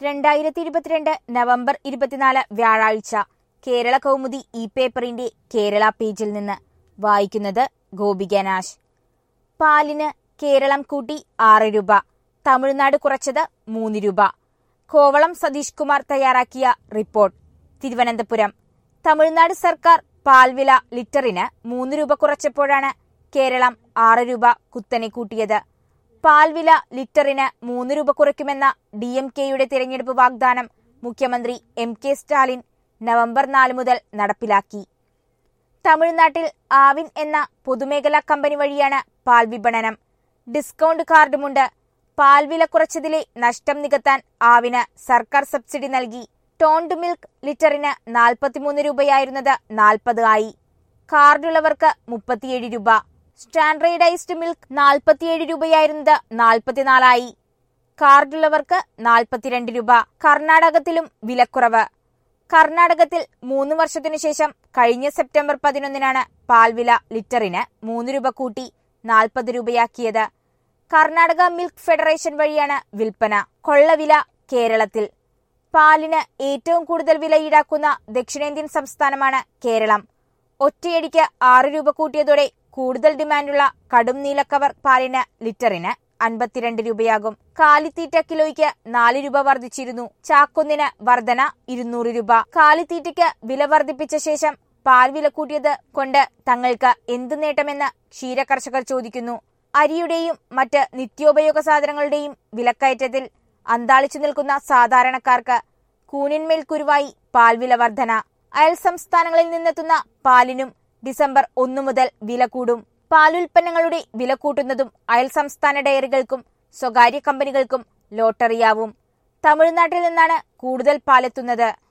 രണ്ടായിരത്തി ഇരുപത്തിരണ്ട് നവംബർ ഇരുപത്തിനാല് വ്യാഴാഴ്ച കേരള കൗമുദി ഇ പേപ്പറിന്റെ കേരള പേജിൽ നിന്ന് വായിക്കുന്നത് ഗോപിക നാശ് പാലിന് കേരളം കൂട്ടി ആറ് രൂപ തമിഴ്നാട് കുറച്ചത് മൂന്ന് രൂപ കോവളം സതീഷ് കുമാർ തയ്യാറാക്കിയ റിപ്പോർട്ട് തിരുവനന്തപുരം തമിഴ്നാട് സർക്കാർ പാൽവില ലിറ്ററിന് മൂന്ന് രൂപ കുറച്ചപ്പോഴാണ് കേരളം ആറ് രൂപ കുത്തനെ കൂട്ടിയത് പാൽവില ലിറ്ററിന് മൂന്ന് രൂപ കുറയ്ക്കുമെന്ന ഡി എം കെയുടെ തിരഞ്ഞെടുപ്പ് വാഗ്ദാനം മുഖ്യമന്ത്രി എം കെ സ്റ്റാലിൻ നവംബർ നാല് മുതൽ നടപ്പിലാക്കി തമിഴ്നാട്ടിൽ ആവിൻ എന്ന പൊതുമേഖലാ കമ്പനി വഴിയാണ് പാൽ വിപണനം ഡിസ്കൗണ്ട് കാർഡുമുണ്ട് പാൽ വില കുറച്ചതിലെ നഷ്ടം നികത്താൻ ആവിന് സർക്കാർ സബ്സിഡി നൽകി ടോണ്ട് മിൽക്ക് ലിറ്ററിന് നാൽപ്പത്തിമൂന്ന് രൂപയായിരുന്നത് നാൽപ്പത് ആയി കാർഡുള്ളവർക്ക് മുപ്പത്തിയേഴ് രൂപ സ്റ്റാൻഡേർഡൈസ്ഡ് മിൽക്ക് നാൽപ്പത്തിയേഴ് രൂപയായിരുന്നത് നാൽപ്പത്തിനാലായി കാർഡുള്ളവർക്ക് നാൽപ്പത്തിരണ്ട് രൂപ കർണാടകത്തിലും വിലക്കുറവ് കർണാടകത്തിൽ മൂന്ന് വർഷത്തിനു ശേഷം കഴിഞ്ഞ സെപ്റ്റംബർ പതിനൊന്നിനാണ് പാൽവില ലിറ്ററിന് മൂന്ന് രൂപ കൂട്ടി നാൽപ്പത് രൂപയാക്കിയത് കർണാടക മിൽക്ക് ഫെഡറേഷൻ വഴിയാണ് വിൽപ്പന കൊള്ളവില കേരളത്തിൽ പാലിന് ഏറ്റവും കൂടുതൽ വില ഈടാക്കുന്ന ദക്ഷിണേന്ത്യൻ സംസ്ഥാനമാണ് കേരളം ഒറ്റയടിക്ക് ആറ് രൂപ കൂട്ടിയതോടെ കൂടുതൽ ഡിമാൻഡുള്ള കടും നീലക്കവർ പാലിന് ലിറ്ററിന് അൻപത്തിരണ്ട് രൂപയാകും കാലിത്തീറ്റ കിലോയ്ക്ക് നാല് രൂപ വർദ്ധിച്ചിരുന്നു ചാക്കൊന്നിന് വർധന ഇരുന്നൂറ് രൂപ കാലിത്തീറ്റയ്ക്ക് വില വർദ്ധിപ്പിച്ച ശേഷം പാൽ വില കൂട്ടിയത് കൊണ്ട് തങ്ങൾക്ക് എന്ത് നേട്ടമെന്ന് ക്ഷീരകർഷകർ ചോദിക്കുന്നു അരിയുടെയും മറ്റ് നിത്യോപയോഗ സാധനങ്ങളുടെയും വിലക്കയറ്റത്തിൽ അന്താളിച്ചു നിൽക്കുന്ന സാധാരണക്കാർക്ക് കൂനിന്മേൽ കുരുവായി പാൽവില വർധന അയൽ സംസ്ഥാനങ്ങളിൽ നിന്നെത്തുന്ന പാലിനും ഡിസംബർ ഒന്നു മുതൽ വില കൂടും പാലുൽപ്പന്നങ്ങളുടെ വില കൂട്ടുന്നതും അയൽ സംസ്ഥാന ഡയറികൾക്കും സ്വകാര്യ കമ്പനികൾക്കും ലോട്ടറിയാവും തമിഴ്നാട്ടിൽ നിന്നാണ് കൂടുതൽ പാലെത്തുന്നത്